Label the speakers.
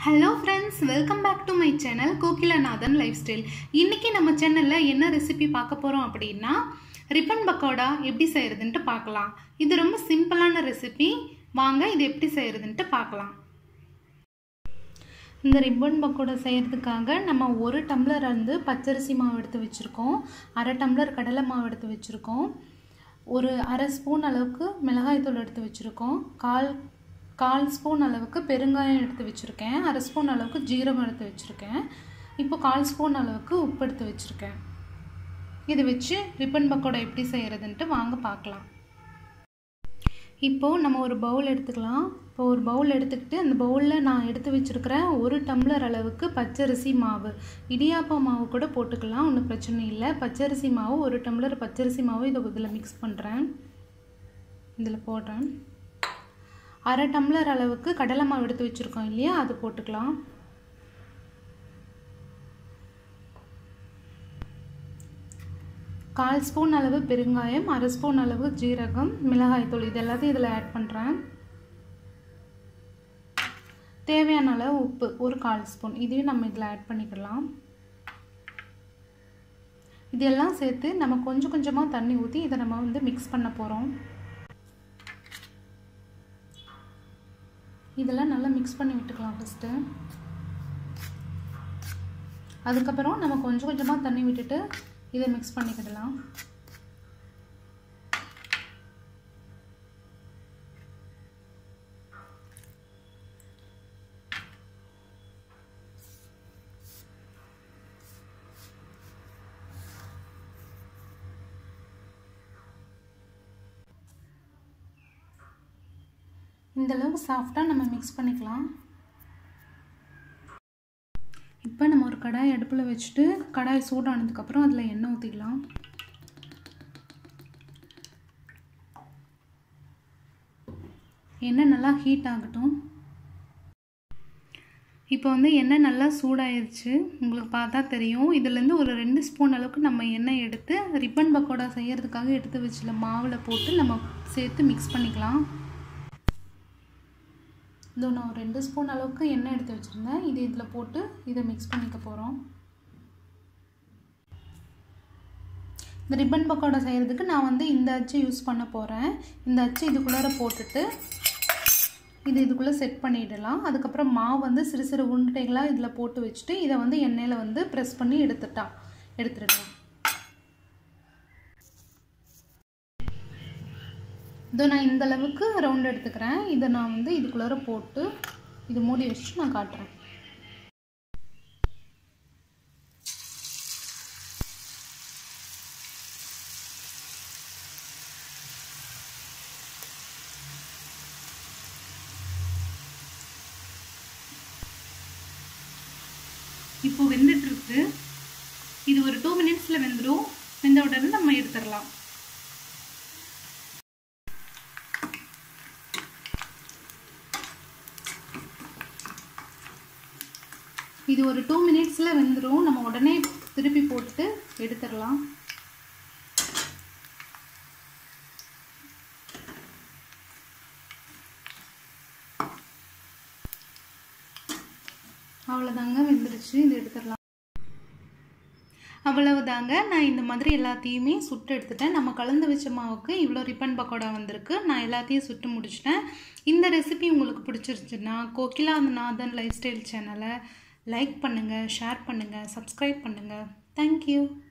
Speaker 1: hello friends welcome back to my channel Kokilanathan life style இன்றைக்கி நம்ம சேனலில் என்ன ரெசிபி பார்க்க போகிறோம் அப்படின்னா ரிப்பன் பக்கோடா எப்படி செய்கிறதுன்ட்டு பார்க்கலாம் இது ரொம்ப சிம்பிளான ரெசிபி வாங்க இது எப்படி செய்கிறதுன்ட்டு பார்க்கலாம் இந்த ரிப்பன் பக்கோடா செய்கிறதுக்காக நம்ம ஒரு டம்ளர் வந்து பச்சரிசி மாவு எடுத்து வச்சுருக்கோம் அரை டம்ளர் கடலை மாவு எடுத்து வச்சுருக்கோம் ஒரு அரை ஸ்பூன் அளவுக்கு மிளகாய்த்தூள் எடுத்து வச்சுருக்கோம் கால் கால் ஸ்பூன் அளவுக்கு பெருங்காயம் எடுத்து வச்சுருக்கேன் அரை ஸ்பூன் அளவுக்கு ஜீரகம் எடுத்து வச்சுருக்கேன் இப்போ கால் ஸ்பூன் அளவுக்கு உப்பு எடுத்து வச்சுருக்கேன் இதை வச்சு ரிப்பன் பக்கோடா எப்படி செய்கிறதுன்ட்டு வாங்க பார்க்கலாம் இப்போது நம்ம ஒரு பவுல் எடுத்துக்கலாம் இப்போ ஒரு பவுல் எடுத்துக்கிட்டு அந்த பவுலில் நான் எடுத்து வச்சுருக்கிற ஒரு டம்ளர் அளவுக்கு பச்சரிசி மாவு இடியாப்ப மாவு கூட போட்டுக்கலாம் ஒன்றும் பிரச்சனை இல்லை பச்சரிசி மாவு ஒரு டம்ளர் பச்சரிசி மாவு இதை இதில் மிக்ஸ் பண்ணுறேன் இதில் போடுறேன் அரை டம்ளர் அளவுக்கு கடலை மாவு எடுத்து வச்சுருக்கோம் இல்லையா அது போட்டுக்கலாம் கால் ஸ்பூன் அளவு பெருங்காயம் அரை ஸ்பூன் அளவு ஜீரகம் மிளகாய்த்தூள் இது எல்லாத்தையும் இதில் ஆட் பண்ணுறேன் தேவையான அளவு உப்பு ஒரு கால் ஸ்பூன் இதையும் நம்ம இதில் ஆட் பண்ணிக்கலாம் இதெல்லாம் சேர்த்து நம்ம கொஞ்சம் கொஞ்சமாக தண்ணி ஊற்றி இதை நம்ம வந்து மிக்ஸ் பண்ண போகிறோம் இதெல்லாம் நல்லா மிக்ஸ் பண்ணி விட்டுக்கலாம் ஃபஸ்ட்டு அதுக்கப்புறம் நம்ம கொஞ்சம் கொஞ்சமாக தண்ணி விட்டுட்டு இதை மிக்ஸ் பண்ணிக்கிடலாம் இந்த அளவுக்கு சாஃப்டாக நம்ம மிக்ஸ் பண்ணிக்கலாம் இப்போ நம்ம ஒரு கடாய் அடுப்பில் வச்சுட்டு கடாய் சூடானதுக்கப்புறம் அதில் எண்ணெய் ஊற்றிக்கலாம் எண்ணெய் நல்லா ஹீட் ஆகட்டும் இப்போ வந்து எண்ணெய் நல்லா சூடாயிருச்சு உங்களுக்கு பார்த்தா தெரியும் இதுலேருந்து ஒரு ரெண்டு ஸ்பூன் அளவுக்கு நம்ம எண்ணெய் எடுத்து ரிப்பன் பக்கோடா செய்கிறதுக்காக எடுத்து வச்சுல மாவில் போட்டு நம்ம சேர்த்து மிக்ஸ் பண்ணிக்கலாம் இதோ நான் ரெண்டு ஸ்பூன் அளவுக்கு எண்ணெய் எடுத்து வச்சுருந்தேன் இது இதில் போட்டு இதை மிக்ஸ் பண்ணிக்க போகிறோம் இந்த ரிப்பன் பக்கோடா செய்கிறதுக்கு நான் வந்து இந்த அச்சு யூஸ் பண்ண போகிறேன் இந்த அச்சு இதுக்குள்ளார போட்டுட்டு இது இதுக்குள்ளே செட் பண்ணிடலாம் அதுக்கப்புறம் மாவு வந்து சிறு சிறு உருண்டைகளாக இதில் போட்டு வச்சுட்டு இதை வந்து எண்ணெயில் வந்து ப்ரெஸ் பண்ணி எடுத்துட்டா எடுத்துடலாம் இதோ நான் இந்த அளவுக்கு ரவுண்ட் எடுத்துக்கிறேன் இதை நான் வந்து இதுக்குள்ளார போட்டு இது மூடி வச்சுட்டு நான் காட்டுறேன் இப்போ வெந்துட்டு இருக்கு இது ஒரு டூ மினிட்ஸில் வெந்துடும் வெந்த உடனே நம்ம எடுத்துடலாம் இது ஒரு டூ மினிட்ஸில் வெந்துடும் நம்ம உடனே திருப்பி போட்டு எடுத்துடலாம் அவ்வளோதாங்க வெந்துருச்சு இது எடுத்துடலாம் அவ்வளவுதாங்க நான் இந்த மாதிரி எல்லாத்தையுமே சுட்டு எடுத்துட்டேன் நம்ம கலந்து வச்ச மாவுக்கு இவ்வளோ ரிப்பன் பக்கோடா வந்திருக்கு நான் எல்லாத்தையும் சுட்டு முடிச்சிட்டேன் இந்த ரெசிபி உங்களுக்கு பிடிச்சிருச்சுன்னா கோகிலா நாதன் லைஃப் ஸ்டைல் சேனலை லைக் பண்ணுங்கள் ஷேர் பண்ணுங்கள் சப்ஸ்கிரைப் பண்ணுங்கள் தேங்க்யூ